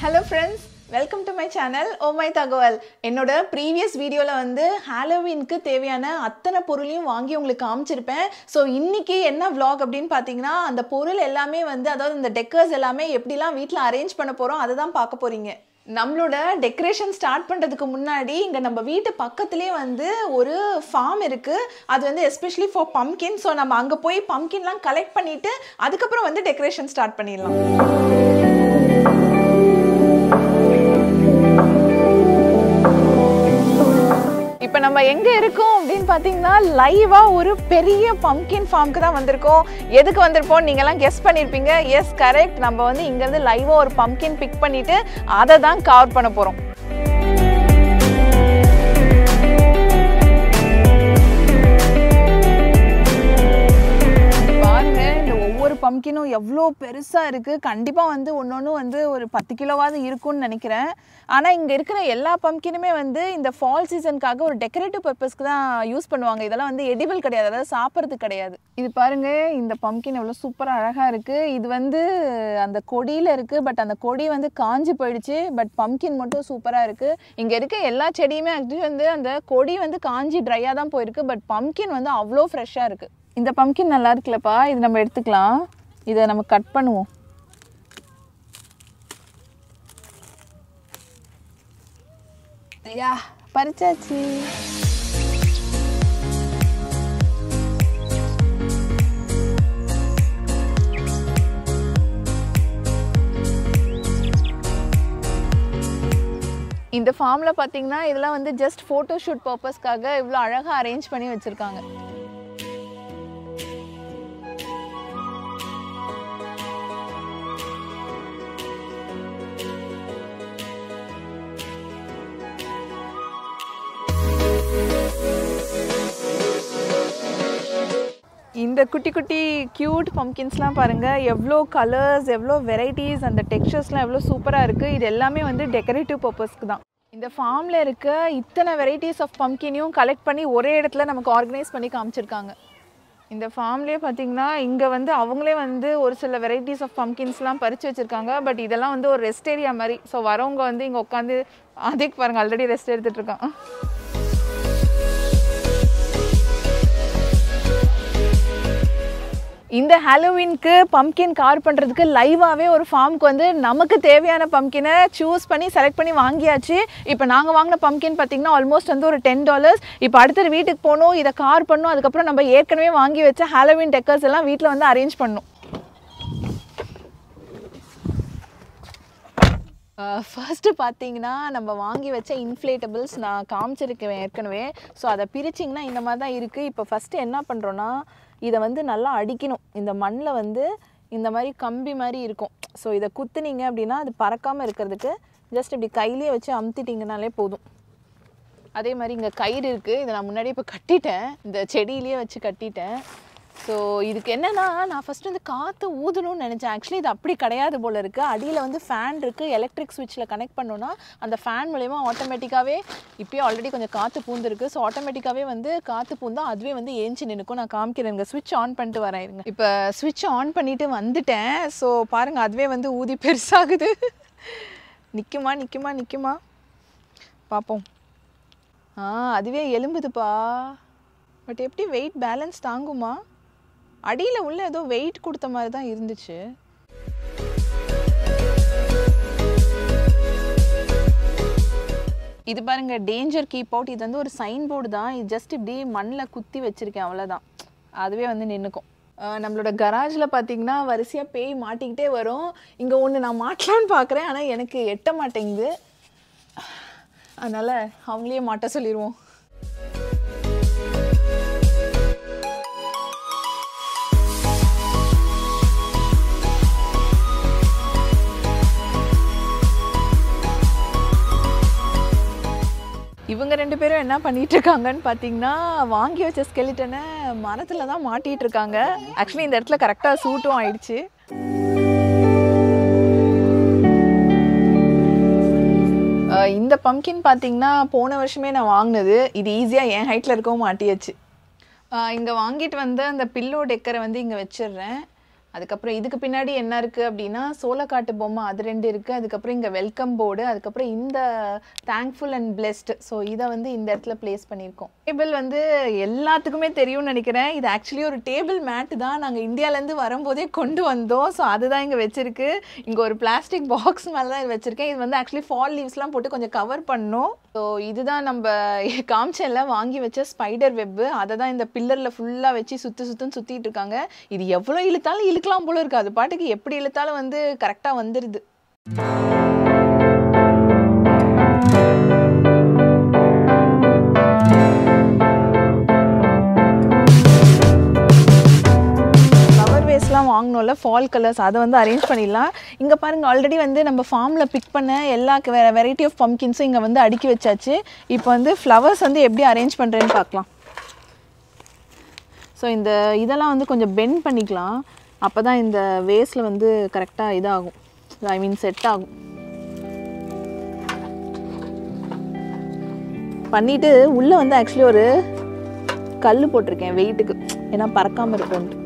Hello friends welcome to my channel oh my தகவல் என்னோட previous வீடியோவில் வந்து ஹாலோவீனுக்கு தேவையான அத்தனை பொருளையும் வாங்கி உங்களுக்கு காமிச்சிருப்பேன் ஸோ இன்னைக்கு என்ன vlog அப்படின்னு பார்த்தீங்கன்னா அந்த பொருள் எல்லாமே வந்து அதாவது இந்த டெக்கர்ஸ் எல்லாமே எப்படிலாம் வீட்டில் அரேஞ்ச் பண்ண போகிறோம் அதை தான் பார்க்க போகிறீங்க நம்மளோட டெக்கரேஷன் ஸ்டார்ட் பண்ணுறதுக்கு முன்னாடி இங்கே நம்ம வீட்டு பக்கத்துலேயே வந்து ஒரு ஃபார்ம் இருக்குது அது வந்து எஸ்பெஷலி ஃபார் பம்கின் ஸோ நம்ம அங்கே போய் பம்கின்லாம் கலெக்ட் பண்ணிவிட்டு அதுக்கப்புறம் வந்து டெக்கரேஷன் ஸ்டார்ட் பண்ணிடலாம் இப்போ நம்ம எங்க இருக்கோம் அப்படின்னு பார்த்தீங்கன்னா லைவா ஒரு பெரிய பம்கின் ஃபார்முக்கு தான் வந்திருக்கோம் எதுக்கு வந்திருப்போம் நீங்கெல்லாம் கெஸ் பண்ணியிருப்பீங்க எஸ் கரெக்ட் நம்ம வந்து இங்கேருந்து லைவா ஒரு பம்கின் பிக் பண்ணிட்டு அதை தான் கவர் பண்ண போறோம் பாருங்க இந்த ஒவ்வொரு பம்கினும் எவ்வளோ பெருசாக இருக்குது கண்டிப்பாக வந்து ஒன்று ஒன்று வந்து ஒரு பத்து கிலோவாவது இருக்கும்னு நினைக்கிறேன் ஆனால் இங்கே இருக்கிற எல்லா பம்கினுமே வந்து இந்த ஃபால் சீசனுக்காக ஒரு டெக்கரேட்டிவ் பர்பஸ்க்கு தான் யூஸ் பண்ணுவாங்க இதெல்லாம் வந்து எடிபிள் கிடையாது அதாவது சாப்பிட்றது கிடையாது இது பாருங்க இந்த பம்கின் எவ்வளோ சூப்பராக அழகாக இருக்குது இது வந்து அந்த கொடியில் இருக்குது பட் அந்த கொடி வந்து காஞ்சி போயிடுச்சு பட் பம்கின் மட்டும் சூப்பராக இருக்குது இங்கே இருக்க எல்லா செடியுமே ஆக்சுவலி வந்து அந்த கொடி வந்து காஞ்சி ட்ரையாக தான் போயிருக்கு பட் பம்கின் வந்து அவ்வளோ ஃப்ரெஷ்ஷாக இருக்குது இந்த பம்கின் நல்லா இருக்குல்லப்பா இது நம்ம எடுத்துக்கலாம் இதை நம்ம கட் பண்ணுவோம் ஐயா பறிச்சாச்சு இந்த ஃபார்மில் பார்த்தீங்கன்னா இதெல்லாம் வந்து ஜஸ்ட் ஃபோட்டோ ஷூட் பர்பஸ்க்காக இவ்வளோ அழகாக அரேஞ்ச் பண்ணி வச்சுருக்காங்க இந்த குட்டி குட்டி க்யூட் பம்கின்ஸ்லாம் பாருங்கள் எவ்வளோ கலர்ஸ் எவ்வளோ வெரைட்டிஸ் அந்த டெக்ஸ்சர்ஸ்லாம் எவ்வளோ சூப்பராக இருக்குது இது எல்லாமே வந்து டெக்கரேட்டிவ் பர்பஸ்க்கு தான் இந்த ஃபார்மில் இருக்க இத்தனை வெரைட்டிஸ் ஆஃப் பம்கினையும் கலெக்ட் பண்ணி ஒரே இடத்துல நமக்கு ஆர்கனைஸ் பண்ணி காமிச்சிருக்காங்க இந்த ஃபார்ம்லேயே பார்த்தீங்கன்னா இங்கே வந்து அவங்களே வந்து ஒரு சில வெரைட்டிஸ் ஆஃப் பம்கின்ஸ்லாம் பறித்து வச்சுருக்காங்க பட் இதெல்லாம் வந்து ஒரு ரெஸ்ட் ஏரியா மாதிரி ஸோ வரவங்க வந்து இங்கே உட்காந்து அதுக்கு பாருங்கள் ஆல்ரெடி ரெஸ்ட் எடுத்துகிட்டு இருக்கான் இந்த ஹாலோவின்க்கு பம்கின் கார் பண்ணுறதுக்கு லைவாகவே ஒரு ஃபார்முக்கு வந்து நமக்கு தேவையான பம்கினை சூஸ் பண்ணி செலக்ட் பண்ணி வாங்கியாச்சு இப்போ நாங்கள் வாங்கின பம்கின் பார்த்தீங்கன்னா ஆல்மோஸ்ட் வந்து ஒரு டென் டாலர்ஸ் இப்போ அடுத்தது வீட்டுக்கு போகணும் இதை கார் பண்ணணும் அதுக்கப்புறம் நம்ம ஏற்கனவே வாங்கி வச்ச ஹாலோவின் டெக்கர்ஸ் எல்லாம் வீட்டில் வந்து அரேஞ்ச் பண்ணணும் ஃபர்ஸ்ட்டு பார்த்தீங்கன்னா நம்ம வாங்கி வச்ச இன்ஃப்ளேட்டபிள்ஸ் நான் காமிச்சிருக்கேன் ஏற்கனவே ஸோ அதை பிரிச்சிங்கன்னா இந்த மாதிரி தான் இருக்குது இப்போ ஃபஸ்ட்டு என்ன பண்ணுறோன்னா இதை வந்து நல்லா அடிக்கணும் இந்த மண்ணில் வந்து இந்த மாதிரி கம்பி மாதிரி இருக்கும் ஸோ இதை குத்துனீங்க அப்படின்னா அது பறக்காமல் இருக்கிறதுக்கு ஜஸ்ட் இப்படி கையிலேயே வச்சு அமுத்திட்டிங்கனாலே போதும் அதே மாதிரி இங்கே கயிறு இருக்குது இதை நான் முன்னாடியே இப்போ கட்டிட்டேன் இந்த செடியிலேயே வச்சு கட்டிட்டேன் ஸோ இதுக்கு என்னென்னா நான் ஃபஸ்ட்டு வந்து காற்று ஊதணும்னு நினச்சேன் ஆக்சுவலி இது அப்படி கிடையாது போல் இருக்குது அடியில் வந்து ஃபேன் இருக்குது எலக்ட்ரிக் ஸ்விட்சில் கனெக்ட் பண்ணோன்னா அந்த ஃபேன் மூலயமா ஆட்டோமேட்டிக்காகவே இப்போயே ஆல்ரெடி கொஞ்சம் காற்று பூந்துருக்கு ஸோ ஆட்டோமேட்டிக்காகவே வந்து காற்று பூந்தா அதுவே வந்து ஏஞ்சி நிற்கும் நான் காமிக்கிறேங்க ஸ்விட்ச் ஆன் பண்ணிட்டு வரேன் இருங்க இப்போ ஸ்விட்ச் ஆன் பண்ணிவிட்டு வந்துட்டேன் ஸோ பாருங்கள் அதுவே வந்து ஊதி பெருசாகுது நிற்குமா நிற்குமா நிற்குமா பார்ப்போம் ஆ அதுவே எலும்புதுப்பா பட் எப்படி வெயிட் பேலன்ஸ் தாங்குமா அடியில் உள்ள ஏதோ வெயிட் கொடுத்த மாதிரி தான் இருந்துச்சு இது பாருங்க டேஞ்சர் கீப் அவுட் இது வந்து ஒரு சைன் போர்டு தான் இது ஜஸ்ட் இப்படி மண்ணில் குத்தி வச்சிருக்கேன் அவ்வளோதான் அதுவே வந்து நின்றுக்கும் நம்மளோட கராஜில் பார்த்தீங்கன்னா வரிசையாக பேய் மாட்டிக்கிட்டே வரும் இங்கே ஒன்று நான் மாட்டலான்னு பார்க்குறேன் ஆனால் எனக்கு எட்ட மாட்டேங்குது அதனால் அவங்களே மாட்ட சொல்லிடுவோம் இவங்க ரெண்டு பேரும் என்ன பண்ணிட்டு இருக்காங்கன்னு பார்த்தீங்கன்னா வாங்கி வச்ச ஸ்கெலிட்டனை மரத்தில் தான் மாட்டிட்டு இருக்காங்க ஆக்சுவலி இந்த இடத்துல கரெக்டாக சூட்டும் ஆயிடுச்சு அஹ் இந்த பம்கின் பார்த்தீங்கன்னா போன வருஷமே நான் வாங்கினது இது ஈஸியாக என் ஹைட்டில் இருக்கவும் மாட்டியாச்சு இங்கே வாங்கிட்டு வந்த அந்த பில்லோ டெக்கரை வந்து இங்கே வச்சிடுறேன் அதுக்கப்புறம் இதுக்கு பின்னாடி என்ன இருக்குது அப்படின்னா சோளக்காட்டு பொம்மை அது ரெண்டு இருக்குது அதுக்கப்புறம் இங்கே வெல்கம் போர்டு அதுக்கப்புறம் இந்த தேங்க்ஃபுல் அண்ட் பிளெஸ்ட் ஸோ இதை வந்து இந்த இடத்துல ப்ளேஸ் பண்ணியிருக்கோம் டேபிள் வந்து எல்லாத்துக்குமே தெரியும்னு நினைக்கிறேன் இது ஆக்சுவலி ஒரு டேபிள் மேட் தான் நாங்கள் இந்தியாவிலேருந்து வரும்போதே கொண்டு வந்தோம் ஸோ அதுதான் இங்கே வச்சிருக்கு இங்கே ஒரு பிளாஸ்டிக் பாக்ஸ் மேலே தான் இது வச்சிருக்கேன் இது வந்து ஆக்சுவலி ஃபால் லீவ்ஸ்லாம் போட்டு கொஞ்சம் கவர் பண்ணோம் ஸோ இதுதான் நம்ம காமிச்சல்ல வாங்கி வச்ச ஸ்பைடர் வெப்பு அதை தான் இந்த பில்லரில் ஃபுல்லாக வச்சு சுற்றி சுற்றுன்னு சுற்றிட்டு இருக்காங்க இது எவ்வளோ இழுத்தாலும் இழுக்கலாம் போல இருக்கு அது பாட்டுக்கு எப்படி இழுத்தாலும் வந்து கரெக்டாக வந்துடுது ஃப்ளவர் வேஸ்லாம் வாங்கினோம்ல ஃபால் கலர்ஸ் அதை வந்து அரேஞ்ச் பண்ணிடலாம் இங்கே பாருங்கள் ஆல்ரெடி வந்து நம்ம ஃபார்மில் பிக் பண்ண எல்லா வெரைட்டி ஆஃப் பம்கின்ஸும் இங்கே வந்து அடுக்கி வச்சாச்சு இப்போ வந்து ஃப்ளவர்ஸ் வந்து எப்படி அரேஞ்ச் பண்ணுறேன்னு பார்க்கலாம் ஸோ இந்த இதெல்லாம் வந்து கொஞ்சம் பெண்ட் பண்ணிக்கலாம் அப்போ தான் இந்த வேஸில் வந்து கரெக்டாக இதாகும் ஐ மீன் செட் ஆகும் பண்ணிவிட்டு உள்ளே வந்து ஆக்சுவலி ஒரு கல் போட்டிருக்கேன் வெயிட்டுக்கு ஏன்னா பறக்காமல் இருக்கும்ட்டு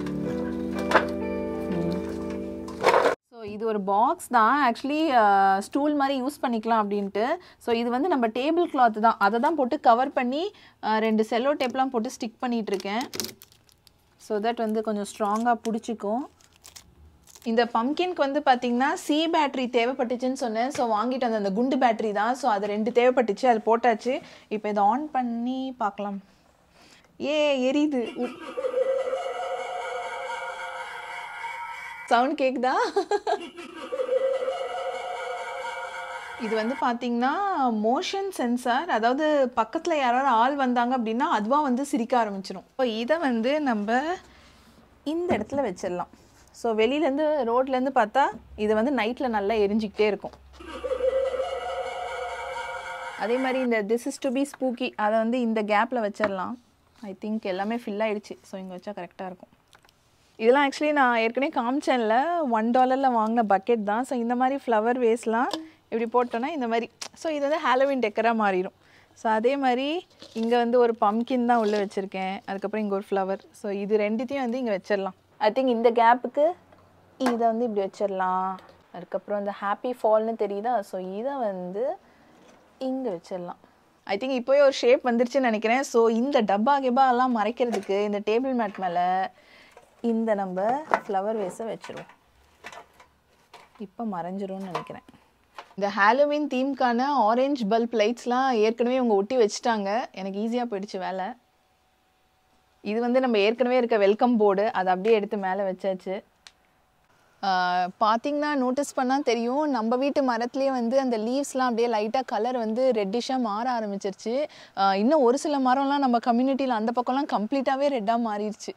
ஸோ இது ஒரு பாக்ஸ் தான் ஆக்சுவலி ஸ்டூல் மாதிரி யூஸ் பண்ணிக்கலாம் அப்படின்ட்டு ஸோ இது வந்து நம்ம டேபிள் கிளாத் தான் அதை தான் போட்டு கவர் பண்ணி அஹ், ரெண்டு செல்லோ டேப்லாம் போட்டு ஸ்டிக் பண்ணிகிட்ருக்கேன் ஸோ தட் வந்து கொஞ்சம் ஸ்ட்ராங்காக பிடிச்சிக்கும் இந்த பம்கின்க்கு வந்து பார்த்தீங்கன்னா சி பேட்டரி தேவைப்பட்டுச்சுன்னு சொன்னேன் ஸோ வாங்கிட்டு வந்த அந்த குண்டு பேட்டரி தான் ஸோ அது ரெண்டு தேவைப்பட்டுச்சு அது போட்டாச்சு இப்போ இதை ஆன் பண்ணி பார்க்கலாம் ஏ எரியுது சவுண்ட் கேக்குதா இது வந்து பார்த்தீங்கன்னா மோஷன் சென்சார் அதாவது பக்கத்தில் யாராவது ஆள் வந்தாங்க அப்படின்னா அதுவாக வந்து சிரிக்க ஆரம்பிச்சிடும் இப்போ இதை வந்து நம்ம இந்த இடத்துல வச்சிடலாம் ஸோ வெளியிலேருந்து ரோட்லேருந்து பார்த்தா இது வந்து நைட்டில் நல்லா எரிஞ்சிக்கிட்டே இருக்கும் அதே மாதிரி இந்த this is to be spooky அதை வந்து இந்த கேப்பில் வச்சிடலாம் ஐ திங்க் எல்லாமே ஃபில் ஆயிடுச்சு ஸோ இங்கே வச்சா கரெக்டாக இருக்கும் இதெல்லாம் ஆக்சுவலி நான் ஏற்கனவே காமிச்சேன்ல ஒன் டாலரில் வாங்கின பக்கெட் தான் ஸோ இந்த மாதிரி ஃப்ளவர் வேஸ்லாம் இப்படி போட்டோன்னா இந்த மாதிரி ஸோ இது வந்து ஹாலோவின் டெக்கராக மாறிடும் ஸோ அதே மாதிரி இங்கே வந்து ஒரு பம்கின் தான் உள்ளே வச்சுருக்கேன் அதுக்கப்புறம் இங்கே ஒரு ஃப்ளவர் ஸோ இது ரெண்டுத்தையும் வந்து இங்கே வச்சிடலாம் ஐ திங்க் இந்த கேப்புக்கு இதை வந்து இப்படி வச்சிடலாம் அதுக்கப்புறம் இந்த ஹாப்பி ஃபால்னு தெரியுதா ஸோ இதை வந்து இங்கே வச்சிடலாம் ஐ திங்க் இப்போயே ஒரு ஷேப் வந்துருச்சுன்னு நினைக்கிறேன் ஸோ இந்த டப்பா கிப்பா எல்லாம் மறைக்கிறதுக்கு இந்த டேபிள் மேட் மேலே இந்த நம்ம ஃப்ளவர் வேஸை வச்சுருவோம் இப்போ மறைஞ்சிரும்னு நினைக்கிறேன் இந்த ஹாலோவின் தீம்க்கான ஆரஞ்சு பல்ப் லைட்ஸ்லாம் ஏற்கனவே இவங்க ஒட்டி வச்சுட்டாங்க எனக்கு ஈஸியாக போயிடுச்சு வேலை இது வந்து நம்ம ஏற்கனவே இருக்க வெல்கம் போர்டு அதை அப்படியே எடுத்து மேலே வச்சாச்சு பார்த்தீங்கன்னா நோட்டீஸ் பண்ணால் தெரியும் நம்ம வீட்டு மரத்துலேயே வந்து அந்த லீவ்ஸ்லாம் அப்படியே லைட்டாக கலர் வந்து ரெட்டிஷாக மாற ஆரம்பிச்சிருச்சு ஆஹ் இன்னும் ஒரு சில மரம்லாம் நம்ம கம்யூனிட்டியில் அந்த பக்கம்லாம் கம்ப்ளீட்டாகவே ரெட்டாக மாறிடுச்சு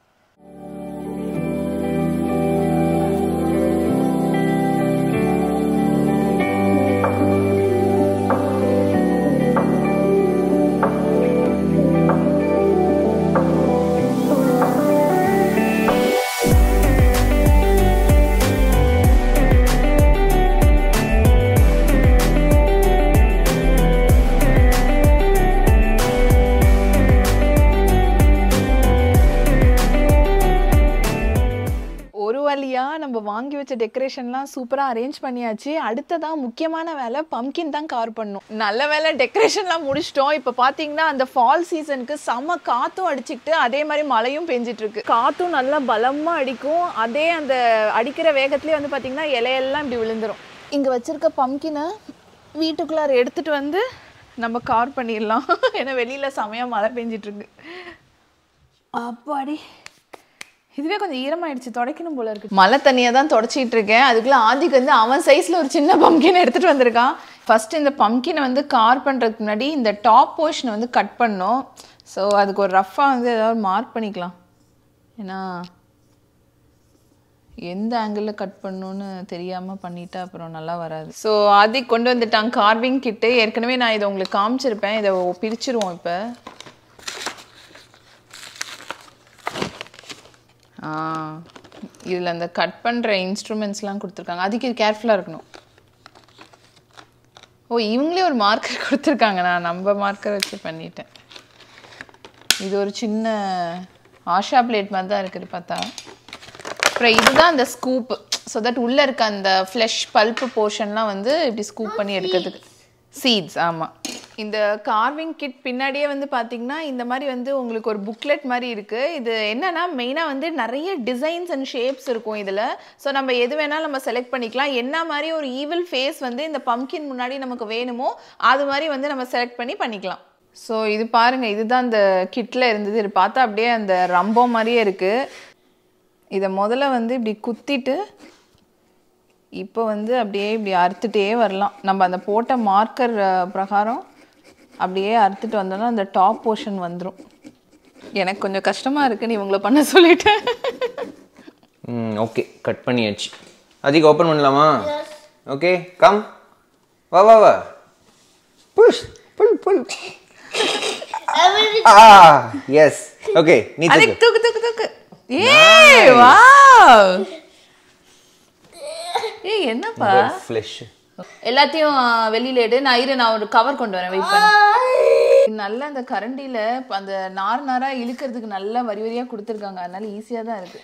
ஒரு வழியா நம்ம வாங்கி வச்ச டெக்கரேஷன்லாம் சூப்பராக அரேஞ்ச் பண்ணியாச்சு அடுத்ததா முக்கியமான வேலை பம்கின் தான் கார் பண்ணும் நல்ல வேலை டெக்கரேஷன்லாம் முடிச்சிட்டோம் இப்போ பார்த்தீங்கன்னா அந்த ஃபால் சீசனுக்கு செம காற்றும் அடிச்சுக்கிட்டு அதே மாதிரி மழையும் பெஞ்சிட்டு இருக்கு காற்றும் நல்லா பலமாக அடிக்கும் அதே அந்த அடிக்கிற வேகத்துலேயே வந்து பார்த்தீங்கன்னா இலையெல்லாம் இப்படி விழுந்துரும் இங்கே வச்சிருக்க பம்கினை வீட்டுக்குள்ளார எடுத்துட்டு வந்து நம்ம கார் பண்ணிடலாம் ஏன்னா வெளியில் செமையாக மழை பெஞ்சிட்டு இருக்கு அப்பாடி இதுவே கொஞ்சம் ஈரமாயிடுச்சு துடைக்கணும் போல இருக்கு மழை தண்ணியை தான் தொடச்சிட்டு இருக்கேன் அதுக்குள்ள ஆதிக்கு வந்து அவன் சைஸ்ல ஒரு சின்ன பம்கின் எடுத்துட்டு வந்திருக்கான் ஃபர்ஸ்ட் இந்த பம்கினை வந்து கார் பண்றதுக்கு முன்னாடி இந்த டாப் போர்ஷனை வந்து கட் பண்ணோம் ஸோ அதுக்கு ஒரு ரஃப்பாக வந்து ஏதாவது மார்க் பண்ணிக்கலாம் ஏன்னா எந்த ஆங்கிளில் கட் பண்ணணும்னு தெரியாமல் பண்ணிட்டா அப்புறம் நல்லா வராது ஸோ ஆதிக் கொண்டு வந்துட்டான் கார்விங் கிட்டு ஏற்கனவே நான் இதை உங்களுக்கு காமிச்சிருப்பேன் இதை பிரிச்சிருவோம் இப்போ ஆ இதில் அந்த கட் பண்ணுற இன்ஸ்ட்ருமெண்ட்ஸ்லாம் கொடுத்துருக்காங்க அதுக்கு கேர்ஃபுல்லாக இருக்கணும் ஓ இவங்களே ஒரு மார்க்கர் கொடுத்துருக்காங்க நான் நம்ம மார்க்கர் வச்சு பண்ணிட்டேன் இது ஒரு சின்ன ஆஷா பிளேட் மாதிரி தான் இருக்குது பார்த்தா அப்புறம் இதுதான் அந்த ஸ்கூப் ஸோ தட் உள்ளே இருக்க அந்த ஃப்ளஷ் பல்ப்பு போர்ஷன்லாம் வந்து இப்படி ஸ்கூப் பண்ணி எடுக்கிறதுக்கு சீட்ஸ் ஆமாம் இந்த கார்விங் கிட் பின்னாடியே வந்து பார்த்தீங்கன்னா இந்த மாதிரி வந்து உங்களுக்கு ஒரு புக்லெட் மாதிரி இருக்குது இது என்னன்னா மெயினாக வந்து நிறைய டிசைன்ஸ் அண்ட் ஷேப்ஸ் இருக்கும் இதில் ஸோ நம்ம எது வேணாலும் நம்ம செலக்ட் பண்ணிக்கலாம் என்ன மாதிரி ஒரு ஈவில் ஃபேஸ் வந்து இந்த பம்கின் முன்னாடி நமக்கு வேணுமோ அது மாதிரி வந்து நம்ம செலக்ட் பண்ணி பண்ணிக்கலாம் ஸோ இது பாருங்க இதுதான் அந்த கிட்டில் இருந்தது இது பார்த்தா அப்படியே அந்த ரம்பம் மாதிரியே இருக்குது இதை முதல்ல வந்து இப்படி குத்திட்டு இப்போ வந்து அப்படியே இப்படி அறுத்துட்டே வரலாம் நம்ம அந்த போட்ட மார்க்கர் பிரகாரம் அப்படியே அறுத்துட்டு வந்தோம்னா அந்த டாப் போர்ஷன் வந்துடும் எனக்கு கொஞ்சம் கஷ்டமாக இருக்குன்னு இவங்கள பண்ண சொல்லிட்டேன் ம் ஓகே கட் பண்ணியாச்சு அதிக ஓப்பன் பண்ணலாமா ஓகே கம் வா வா வா புஷ் புல் புல் ஆ எஸ் ஓகே நீ அதுக்கு தூக்கு தூக்கு தூக்கு தூக்கு ஏய் வாவ் ஏய் என்னப்பா ஃப்ளஷ் எல்லாத்தையும் ஆ, வெளியில எடு நான் இரு நான் ஒரு கவர் கொண்டு வரேன் வெயிட் பண்ணு நல்லா அந்த கரண்டியில இப்ப அந்த நார் நாரா இழுக்கிறதுக்கு நல்லா வரி வரியா கொடுத்துருக்காங்க அதனால ஈஸியா தான் இருக்கு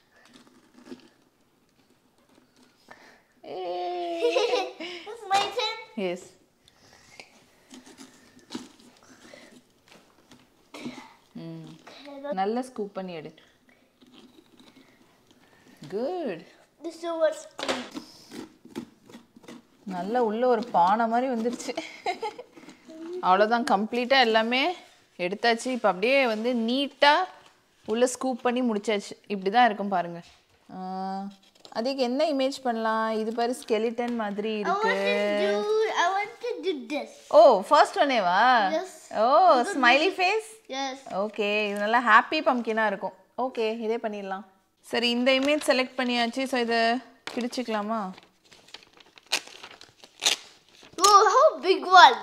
It's my turn. எஸ் நல்ல ஸ்கூப் பண்ணி எடு good This is what's clean. நல்ல உள்ள ஒரு பானை மாதிரி வந்துருச்சு அவ்வளோதான் கம்ப்ளீட்டாக எல்லாமே எடுத்தாச்சு இப்போ அப்படியே வந்து நீட்டாக உள்ள ஸ்கூப் பண்ணி முடிச்சாச்சு இப்படி தான் இருக்கும் பாருங்க ஆஹ், அதுக்கு என்ன இமேஜ் பண்ணலாம் இது பாரு ஸ்கெலிட்டன் மாதிரி I இருக்கு want to do. I want to do this. Oh first ஒன்னேவா Yes. Oh smiley face Yes. Okay இது நல்லா ஹாப்பி பம்கினாக இருக்கும் ஓகே இதே பண்ணிடலாம் சரி இந்த இமேஜ் செலக்ட் பண்ணியாச்சு ஸோ இதை பிடிச்சிக்கலாமா Oh, how big one?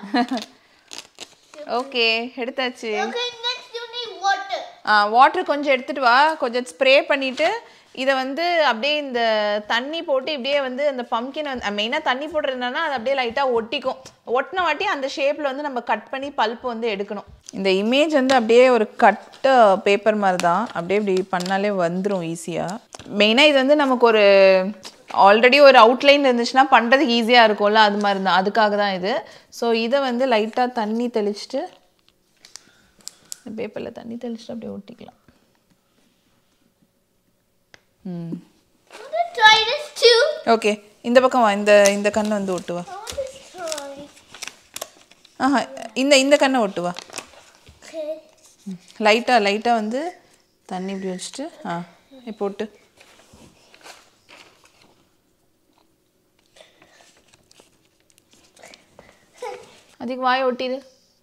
Okay எடுத்தாச்சு okay, next you need water. Water கொஞ்சம் எடுத்துட்டு வா கொஞ்சம் ஸ்ப்ரே பண்ணிட்டு இதை வந்து அப்படியே இந்த தண்ணி போட்டு இப்படியே வந்து அந்த பம்கின் வந்து மெயினாக தண்ணி போடுறதுனா அது அப்படியே லைட்டாக ஒட்டிக்கும் ஒட்டின வாட்டி அந்த ஷேப்பில் வந்து நம்ம கட் பண்ணி பல்ப் வந்து எடுக்கணும் இந்த இமேஜ் வந்து அப்படியே ஒரு கட் பேப்பர் மாதிரி தான் அப்படியே இப்படி பண்ணாலே வந்துடும் ஈஸியாக மெயினாக இது வந்து நமக்கு ஒரு ஆல்ரெடி ஒரு அவுட்லைன் இருந்துச்சுன்னா பண்ணுறதுக்கு ஈஸியாக இருக்கும்ல அது மாதிரி தான் அதுக்காக தான் இது ஸோ இதை வந்து லைட்டாக தண்ணி தெளிச்சிட்டு பேப்பரில் தண்ணி தெளிச்சுட்டு அப்படியே ஒட்டிக்கலாம் I want to try this too. Okay இந்த பக்கம் வா இந்த இந்த கண்ணை வந்து ஒட்டுவா I want to try. ஆஹா இந்த இந்த கண்ணை ஒட்டுவா Okay. லைட்டாக லைட்டாக வந்து தண்ணி இப்படி வச்சுட்டு ஆ இப்போ ஒட்டு அதுக்கு வாயை ஒட்டிடு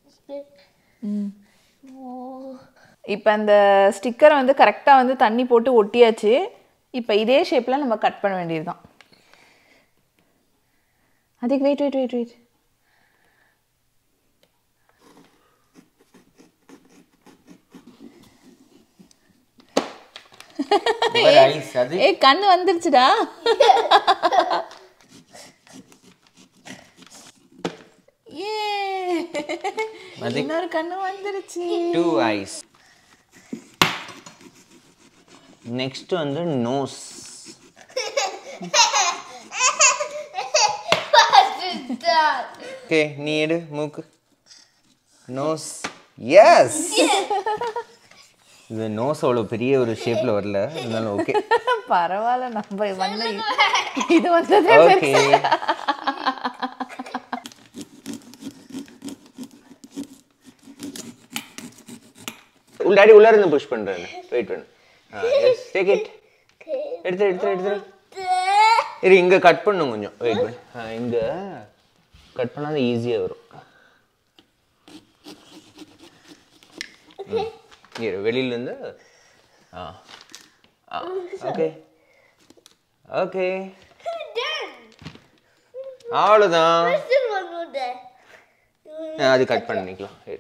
Oh. இப்போ அந்த ஸ்டிக்கரை வந்து கரெக்டாக வந்து தண்ணி போட்டு ஒட்டியாச்சு இப்போ இதே ஷேப்பில் நம்ம கட் பண்ண வேண்டியதுதான் அதுக்கு wait wait wait wait eyes அது ஏய் கண்ணு வந்துருச்சுடா ஏ அது- இன்னொரு கண்ணு வந்துருச்சு டூ ஐஸ் நெக்ஸ்ட் வந்து nose what is that? Okay நீ எடு மூக்கு நோஸ் எஸ் இது நோஸ் அவ்வளோ பெரிய ஒரு ஷேப்பில் வரல இருந்தாலும் ஓகே பரவாயில்ல நம்ம வந்து இது வந்ததே ஓகே உள் டாடி உள்ளார இருந்து புஷ் பண்றேன் வெயிட் பண்ணு எஸ் டேக் இட் எடுத்து எடுத்து எடுத்து இரு இங்க கட் பண்ணும் கொஞ்சம் வெயிட் பண்ணு ஆ, இங்க கட் பண்ணாத ஈஸியா வரும் ம். இரு வெளியில இருந்து ஆ ஆ ஓகே ஓகே Done. அவ்வளோதான் Still one more there. ஆ, அது கட் பண்ணிக்கலாம் எடு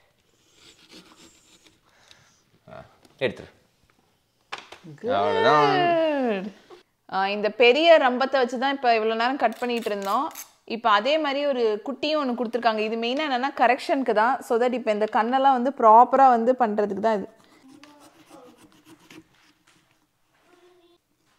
ஆ, எடுத்துரு அவ்வளோதான் ஆஹ் இந்த பெரிய ரம்பத்தை வச்சு தான் இப்போ இவ்வளோ நேரம் கட் பண்ணிட்டு இருந்தோம் இப்போ அதே மாதிரி ஒரு குட்டியும் ஒன்று கொடுத்துருக்காங்க இது மெயினாக என்னென்னா கரெக்ஷனுக்கு தான் ஸோ தட் இப்போ இந்த கண்ணெல்லாம் வந்து ப்ராப்பராக வந்து பண்ணுறதுக்கு தான் இது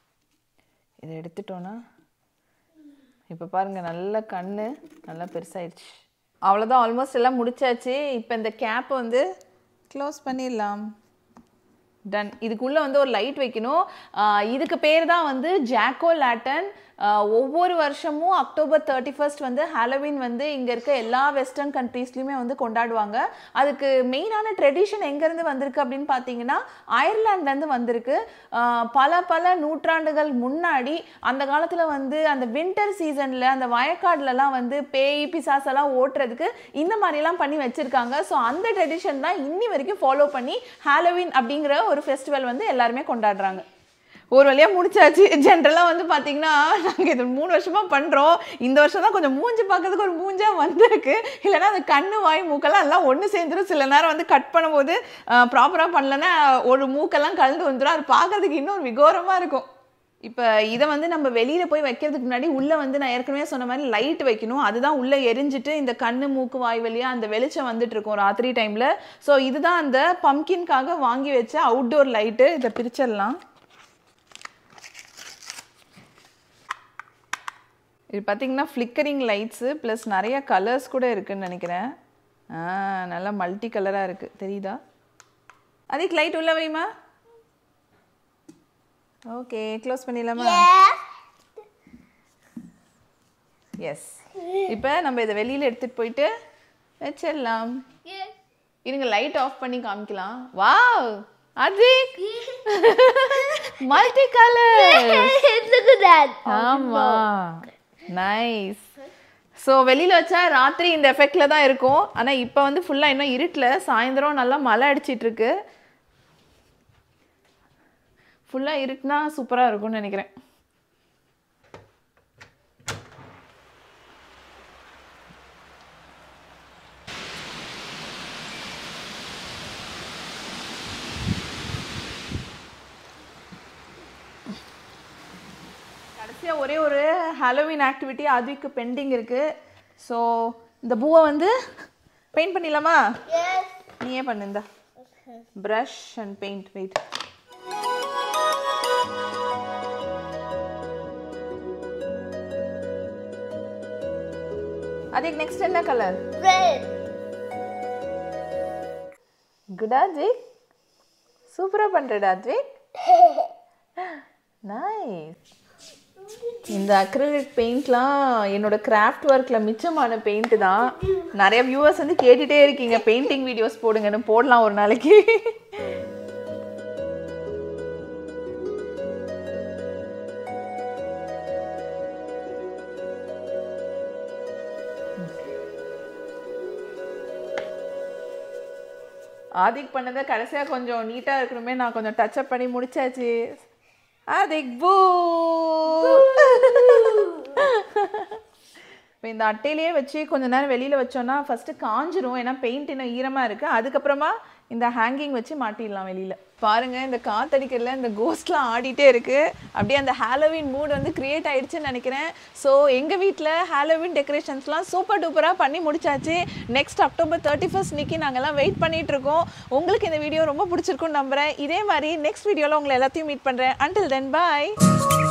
இதை எடுத்துட்டோன்னா இப்போ பாருங்க நல்ல கண்ணு நல்லா பெருசாயிடுச்சு அவ்வளோதான் ஆல்மோஸ்ட் எல்லாம் முடிச்சாச்சு இப்போ இந்த கேப்பை வந்து க்ளோஸ் பண்ணிடலாம் டன் இதுக்குள்ளே வந்து ஒரு லைட் வைக்கணும் ஆஹ் இதுக்கு பேர் தான் வந்து ஜாக்கோ லேட்டன் ஒவ்வொரு வருஷமும் அக்டோபர் தேர்ட்டி ஃபர்ஸ்ட் வந்து ஹாலோவின் வந்து இங்கே இருக்க எல்லா வெஸ்டர்ன் கண்ட்ரீஸ்லையுமே வந்து கொண்டாடுவாங்க அதுக்கு மெயினான ட்ரெடிஷன் எங்கேருந்து வந்திருக்கு அப்படின்னு பார்த்தீங்கன்னா அயர்லாண்ட்லேருந்து வந்திருக்கு ஆஹ் பல பல நூற்றாண்டுகள் முன்னாடி அந்த காலத்தில் வந்து அந்த வின்டர் சீசனில் அந்த வயக்காடுலலாம் வந்து பேய் பிசாசெல்லாம் ஓட்டுறதுக்கு இந்த மாதிரிலாம் பண்ணி வச்சுருக்காங்க ஸோ அந்த ட்ரெடிஷன் தான் இன்னி வரைக்கும் ஃபாலோ பண்ணி ஹாலோவின் அப்படிங்கிற ஒரு ஃபெஸ்டிவல் வந்து எல்லாருமே கொண்டாடுறாங்க ஒரு வழியாக முடிச்சாச்சு ஜென்ரலாக வந்து பார்த்தீங்கன்னா நாங்கள் இது மூணு வருஷமாக பண்ணுறோம் இந்த வருஷம் தான் கொஞ்சம் மூஞ்சி பார்க்கறதுக்கு ஒரு மூஞ்சா வந்திருக்கு இல்லைன்னா அந்த கண்ணு வாய் மூக்கெல்லாம் எல்லாம் ஒன்று சேர்ந்துரும் சில நேரம் வந்து கட் பண்ணும்போது ப்ராப்பராக பண்ணலன்னா ஒரு மூக்கெல்லாம் கலந்து வந்துடும் அது பார்க்கறதுக்கு இன்னும் விகோரமாக இருக்கும் இப்போ இதை வந்து நம்ம வெளியில் போய் வைக்கிறதுக்கு முன்னாடி உள்ளே வந்து நான் ஏற்கனவே சொன்ன மாதிரி லைட் வைக்கணும் அதுதான் உள்ளே எரிஞ்சிட்டு இந்த கண்ணு மூக்கு வாய் வழியாக அந்த வெளிச்சம் வந்துட்டு இருக்கும் ராத்திரி டைமில் ஸோ இதுதான் அந்த பம்கின்காக வாங்கி வச்ச அவுட்டோர் லைட்டு இதை பிரிச்சிடலாம் இது பார்த்தீங்கன்னா ஃப்ளிக்கரிங் லைட்ஸு ப்ளஸ் நிறைய கலர்ஸ் கூட இருக்குன்னு நினைக்கிறேன் ஆ நல்லா மல்டி கலராக இருக்குது தெரியுதா அதுக்கு லைட் உள்ள வைமா ஓகே க்ளோஸ் பண்ணிடலாமா எஸ் இப்போ நம்ம இதை வெளியில் எடுத்துகிட்டு போயிட்டு வச்சிடலாம் Yes. இருங்க லைட் ஆஃப் பண்ணி காமிக்கலாம் வாவ் அஜிக் multi colour Look at that. ஆமா நைஸ் ஸோ வெளியில் வச்சா ராத்திரி இந்த எஃபெக்டில் தான் இருக்கும் ஆனால் இப்போ வந்து ஃபுல்லாக இன்னும் இருட்டில் சாயந்தரம் நல்லா மழை அடிச்சிட்டு இருக்கு ஃபுல்லாக இருட்டுனா சூப்பராக இருக்கும்னு நினைக்கிறேன் கடைசியாக ஒரே ஒரு ஹாலோவின் ஆக்டிவிட்டி அதுக்கு பெண்டிங் இருக்கு ஸோ இந்த பூவை வந்து பெயிண்ட் பண்ணிடலாமா Yes. நீயே பண்ணு இந்த ப்ரஷ் அண்ட் பெயிண்ட் வெயிட் அதுக்கு நெக்ஸ்ட் என்ன கலர் Red. குடா ஜிக் சூப்பராக பண்ணுறடா ஜிக் நைஸ் இந்த அக்ரிலிக் பெயிண்ட்லாம் என்னோட கிராஃப்ட் ஒர்க்கில் மிச்சமான பெயிண்ட் தான் நிறைய வியூவர்ஸ் வந்து கேட்டுட்டே இருக்கீங்க பெயிண்டிங் வீடியோஸ் போடுங்கன்னு போடலாம் ஒரு நாளைக்கு ஆதிக் பண்ணதை கடைசியாக கொஞ்சம் நீட்டாக இருக்கணுமே நான் கொஞ்சம் டச்சப் பண்ணி முடிச்சாச்சு ஆதிக் பூ இப்போ இந்த அட்டையிலேயே வச்சு கொஞ்ச நேரம் வெளியில் வச்சோன்னா ஃபஸ்ட்டு காஞ்சிரும் ஏன்னா பெயிண்ட் இன்னும் ஈரமாக இருக்குது அதுக்கப்புறமா இந்த ஹேங்கிங் வச்சு மாட்டிடலாம் வெளியில் பாருங்கள் இந்த காத்தடிக்கிறதுல இந்த கோஸ்ட்லாம் ஆடிட்டே இருக்குது அப்படியே அந்த ஹாலோவின் மூட் வந்து கிரியேட் ஆயிடுச்சுன்னு நினைக்கிறேன் ஸோ எங்கள் வீட்டில் ஹாலோவின் டெக்கரேஷன்ஸ்லாம் சூப்பர் டூப்பராக பண்ணி முடிச்சாச்சு நெக்ஸ்ட் அக்டோபர் தேர்ட்டி ஃபர்ஸ்ட் இன்னைக்கு நாங்கள்லாம் வெயிட் பண்ணிட்டு இருக்கோம் உங்களுக்கு இந்த வீடியோ ரொம்ப பிடிச்சிருக்குன்னு நம்புகிறேன் இதே மாதிரி நெக்ஸ்ட் வீடியோவில் உங்களை எல்லாத்தையும் மீட் பண்ணுறேன் அண்டில் தென் பாய்